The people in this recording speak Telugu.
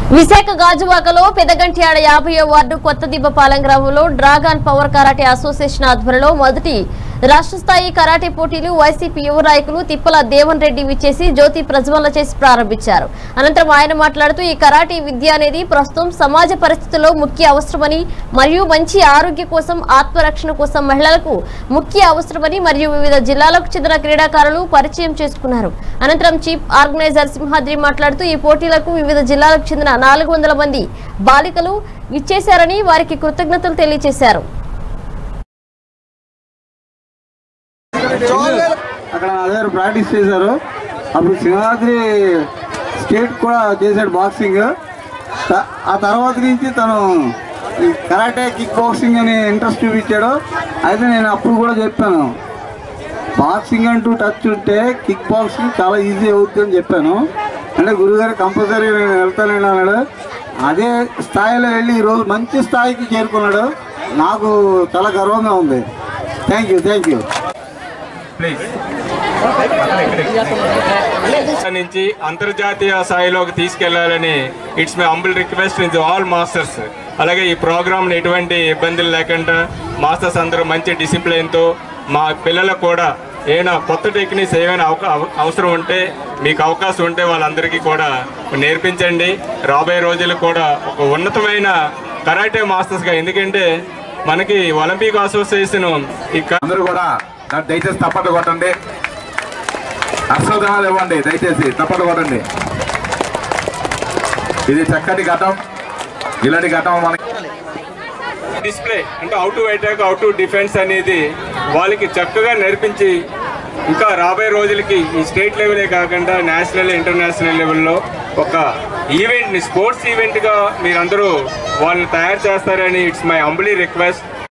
విశాఖ గాజువాకలో పెదగంట్యాడ యాభైవ వార్డు కొత్త దిబ్బపాలెం గ్రామంలో డ్రాగన్ పవర్ కరాటే అసోసియేషన్ ఆధ్వర్యంలో మొదటి రాష్ట్ర స్థాయి కరాటే పోటీలు వైసీపీ యువ నాయకులు తిప్పల దేవన్ రెడ్డి విచ్చేసి జ్యోతి ప్రజ్వలన చేసి ప్రారంభించారు అనంతరం ఆయన మాట్లాడుతూ ఈ కరాటే విద్య అనేది ప్రస్తుతం సమాజ పరిస్థితుల్లో ముఖ్య అవసరమని మరియు మంచి ఆరోగ్య కోసం ఆత్మరక్షణ కోసం మహిళలకు ముఖ్య అవసరమని మరియు వివిధ జిల్లాలకు చెందిన క్రీడాకారులు పరిచయం చేసుకున్నారు అనంతరం చీఫ్ ఆర్గనైజర్ సింహాద్రి మాట్లాడుతూ ఈ పోటీలకు వివిధ జిల్లాలకు చెందిన నాలుగు వందల మంది బాలికలు ఇచ్చేశారని వారికి కృతజ్ఞతలు తెలియజేశారు అక్కడ నా దగ్గర ప్రాక్టీస్ చేశారు అప్పుడు సింహాద్రి స్టేట్ కూడా చేశాడు బాక్సింగ్ త- ఆ తర్వాత నుంచి తను ఈ కరాటే కిక్ బాక్సింగ్ అని ఇంట్రెస్ట్ చూపించాడు అయితే నేను అప్పుడు కూడా చెప్పాను బాక్సింగ్ అంటూ టచ్ ఉంటే కిక్ బాక్సింగ్ చాలా ఈజీ అవుతుంది అని చెప్పాను అంటే గురుగారు కంపల్సరీ నేను వెళ్తానండి అన్నాడు అదే స్థాయిలో వెళ్ళి ఈరోజు మంచి స్థాయికి చేరుకున్నాడు నాకు చాలా గర్వంగా ఉంది thank you thank you please నుంచి అంతర్జాతీయ స్థాయిలోకి తీసుకెళ్లాలని it's my humble request in all masters అలాగే ఈ ప్రోగ్రామ్ని ఎటువంటి ఇబ్బందులు లేకుండా మాస్టర్స్ అందరూ మంచి డిసిప్లిన్తో మా పిల్లలకు కూడా ఏమైనా కొత్త టెక్నిక్స్ ఏమైనా అవక- అవ- అవసరం ఉంటే మీకు అవకాశం ఉంటే వాళ్ళందరికీ కూడా నేర్పించండి రాబోయే రోజులు కూడా ఒక ఉన్నతమైన కరాటే మాస్టర్స్గా ఎందుకంటే మనకి ఒలింపిక్ అసోసియేషన్ ఈ క- అందరూ కూడా నాకు దయచేసి తప్పట్టు కొట్టండి అశ్వదనాలు ఇవ్వండి దయచేసి తప్పట్టు కొట్టండి ఇది చక్కటి ఘటం ఇలాంటి ఘటం మనకి డిస్ప్లే అంటే out to attack out to defence అనేది వాళ్ళకి చక్కగా నేర్పించి ఇంకా రాబోయే రోజులకి ఈ స్టేట్ లెవెలే కాకుండా నేషనల్ ఇంటర్నేషనల్ లెవెల్లో ఒక ఈవెంట్ని స్పోర్ట్స్ ఈవెంట్గా మీరందరూ వాళ్ళని తయారు చేస్తారని ఇట్స్ మై అంబులీ రిక్వెస్ట్